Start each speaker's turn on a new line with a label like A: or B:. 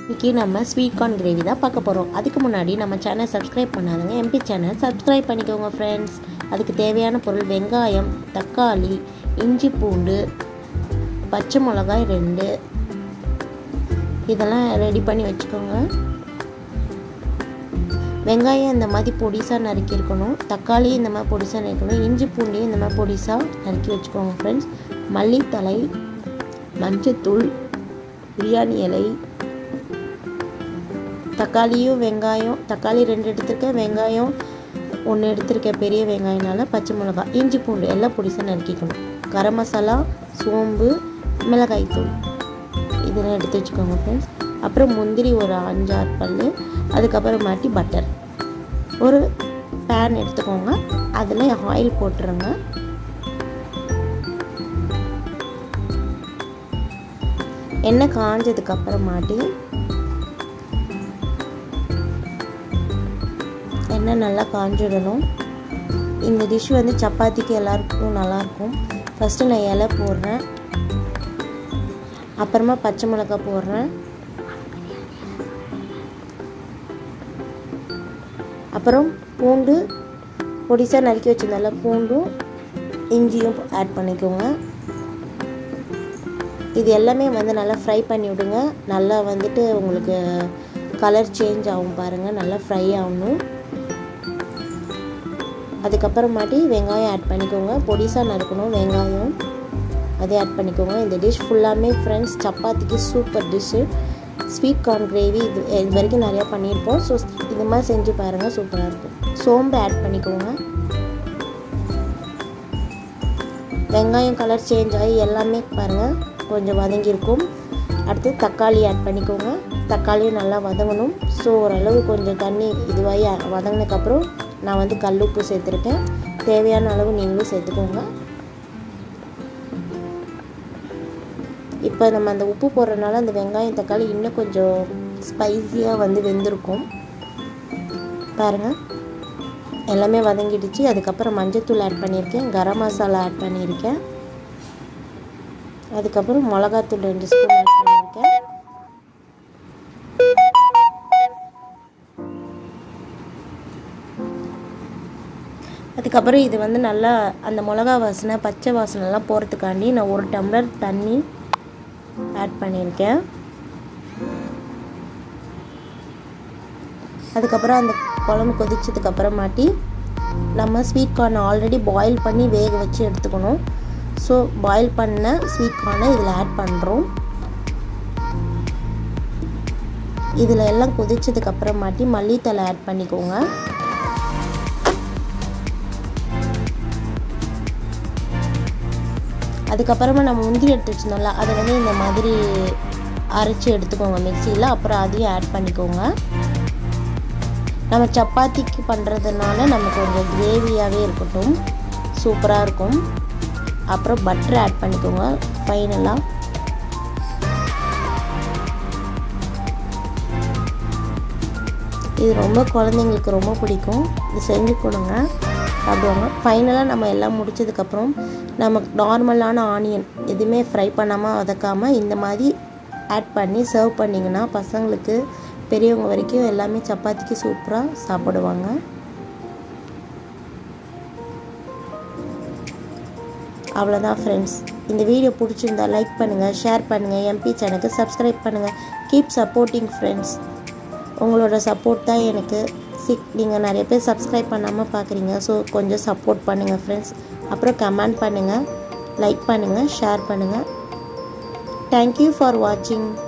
A: இன்றைக்கி நம்ம sweet corn gravy தான் பார்க்க போகிறோம் அதுக்கு முன்னாடி நம்ம சேனல் சப்ஸ்கிரைப் பண்ணாதவங்க எம்பி சேனல் சப்ஸ்கிரைப் பண்ணிக்கோங்க ஃப்ரெண்ட்ஸ் அதுக்கு தேவையான பொருள் வெங்காயம் தக்காளி இஞ்சி பூண்டு பச்சை மிளகாய் ரெண்டு இதெல்லாம் ரெடி பண்ணி வச்சுக்கோங்க வெங்காயம் இந்த மாதிரி பொடிசாக நறுக்கியிருக்கணும் தக்காளி இந்த மாதிரி பொடிசாக நறுக்கணும் இஞ்சி பூண்டையும் இந்த மாதிரி பொடிசாக நறுக்கி வச்சுக்கோங்க ஃப்ரெண்ட்ஸ் மல்லித்தலை மஞ்சத்தூள் பிரியாணி இலை தக்காளியும் வெங்காயம் தக்காளி ரெண்டு எடுத்திருக்கேன் வெங்காயம் ஒன்று எடுத்திருக்கேன் பெரிய வெங்காயனால பச்சை மிளகாய் இஞ்சி பூண்டு எல்லாம் பொடிசாக நறுக்கிக்கணும் கரம் மசாலா சோம்பு மிளகாய் தூள் இதெல்லாம் எடுத்து வச்சுக்கோங்க ஃப்ரெண்ட்ஸ் அப்புறம் முந்திரி ஒரு அஞ்சாறு பல் அதுக்கப்புறமாட்டி பட்டர் ஒரு பேன் எடுத்துக்கோங்க அதில் ஆயில் போட்டுருங்க எண்ணெய் காஞ்சதுக்கு அப்புறமாட்டி எண்ணெய் நல்லா காஞ்சிடணும் இந்த டிஷ் வந்து சப்பாத்திக்கு எல்லாருக்கும் நல்லாயிருக்கும் ஃபஸ்ட்டு நான் இலை போடுறேன் அப்புறமா பச்சை மிளகாய் போடுறேன் அப்புறம் பூண்டு பொடிசாக நறுக்கி வச்சிருந்தால பூண்டும் இஞ்சியும் ஆட் பண்ணிக்கோங்க இது எல்லாமே வந்து நல்லா ஃப்ரை பண்ணி விடுங்க நல்லா வந்துட்டு உங்களுக்கு கலர் சேஞ்ச் ஆகும் பாருங்கள் நல்லா ஃப்ரை ஆகணும் அதுக்கப்புறமாட்டி வெங்காயம் ஆட் பண்ணிக்கோங்க பொடிசாக நறுக்கணும் வெங்காயம் அதே ஆட் பண்ணிக்கோங்க இந்த டிஷ் ஃபுல்லாமே ஃப்ரெண்ட்ஸ் சப்பாத்திக்கு super dish sweet corn gravy இது இது வரைக்கும் நிறையா பண்ணியிருப்போம் ஸோ இது மாதிரி செஞ்சு பாருங்கள் சூப்பராக இருக்கும் சோம்பு ஆட் பண்ணிக்கோங்க வெங்காயம் கலர் சேஞ்ச் ஆகி எல்லாமே பாருங்கள் கொஞ்சம் வதங்கியிருக்கும் அடுத்து தக்காளி ஆட் பண்ணிக்கோங்க தக்காளியும் நல்லா வதங்கணும் ஸோ ஓரளவு கொஞ்சம் தண்ணி இதுவாகி வதங்கினதுக்கப்புறம் நான் வந்து கல் உப்பு சேர்த்துருக்கேன் தேவையான அளவு நீங்களும் சேர்த்துக்கோங்க இப்போ நம்ம அந்த உப்பு போடுறதுனால அந்த வெங்காயம் தக்காளி இன்னும் கொஞ்சம் ஸ்பைஸியாக வந்து வெந்திருக்கும் பாருங்கள் எல்லாமே வதங்கிடுச்சு அதுக்கப்புறம் மஞ்சத்தூள் ஆட் பண்ணியிருக்கேன் கரம் மசாலா ஆட் பண்ணியிருக்கேன் அதுக்கப்புறம் மிளகாத்தூள் ரெண்டு ஸ்பூன் ஆட் பண்ணியிருக்கேன் அதுக்கப்புறம் இது வந்து நல்லா அந்த மிளகா வாசனை பச்சை வாசனைலாம் போகிறதுக்காண்டி நான் ஒரு டம்ளர் தண்ணி ஆட் பண்ணியிருக்கேன் அதுக்கப்புறம் அந்த குழம்பு கொதிச்சதுக்கு அப்புறமாட்டி நம்ம ஸ்வீட் கார்னை ஆல்ரெடி பாயில் பண்ணி வேக வச்சு எடுத்துக்கணும் ஸோ பாயில் பண்ண ஸ்வீட் கார்னை இதில் ஆட் பண்ணுறோம் இதில் எல்லாம் கொதிச்சதுக்கு அப்புறமாட்டி மல்லித்தலை ஆட் பண்ணிக்கோங்க அதுக்கப்புறமா நம்ம முந்திரி எடுத்து வச்சுருந்தோம்ல அதை வந்து இந்த மாதிரி அரைச்சி எடுத்துக்கோங்க மிக்சியில் அப்புறம் அதையும் ஆட் பண்ணிக்கோங்க நம்ம சப்பாத்திக்கு பண்ணுறதுனால நமக்கு கொஞ்சம் கிரேவியாகவே இருக்கட்டும் சூப்பராக இருக்கும் அப்புறம் பட்டர் ஆட் பண்ணிக்கோங்க ஃபைனலாக இது ரொம்ப குழந்தைங்களுக்கு ரொம்ப பிடிக்கும் இது செஞ்சு கொடுங்க சாப்பிடுவாங்க ஃபைனலாக நம்ம எல்லாம் முடிச்சதுக்கப்புறம் நமக்கு நார்மலான ஆனியன் எதுவுமே ஃப்ரை பண்ணாமல் வதக்காமல் இந்த மாதிரி ஆட் பண்ணி சர்வ் பண்ணிங்கன்னா பசங்களுக்கு பெரியவங்க வரைக்கும் எல்லாமே சப்பாத்திக்கு சூப்பராக சாப்பிடுவாங்க அவ்வளோதான் ஃப்ரெண்ட்ஸ் இந்த வீடியோ பிடிச்சிருந்தா லைக் பண்ணுங்கள் ஷேர் பண்ணுங்கள் எம்பி சேனலுக்கு சப்ஸ்கிரைப் பண்ணுங்கள் கீப் சப்போர்ட்டிங் ஃப்ரெண்ட்ஸ் உங்களோட சப்போர்ட் தான் எனக்கு சிக் நீங்கள் நிறைய பேர் சப்ஸ்கிரைப் பண்ணாமல் பார்க்குறீங்க ஸோ கொஞ்சம் சப்போர்ட் பண்ணுங்கள் ஃப்ரெண்ட்ஸ் அப்புறம் கமெண்ட் பண்ணுங்கள் லைக் பண்ணுங்கள் ஷேர் பண்ணுங்கள் தேங்க்யூ ஃபார் வாட்சிங்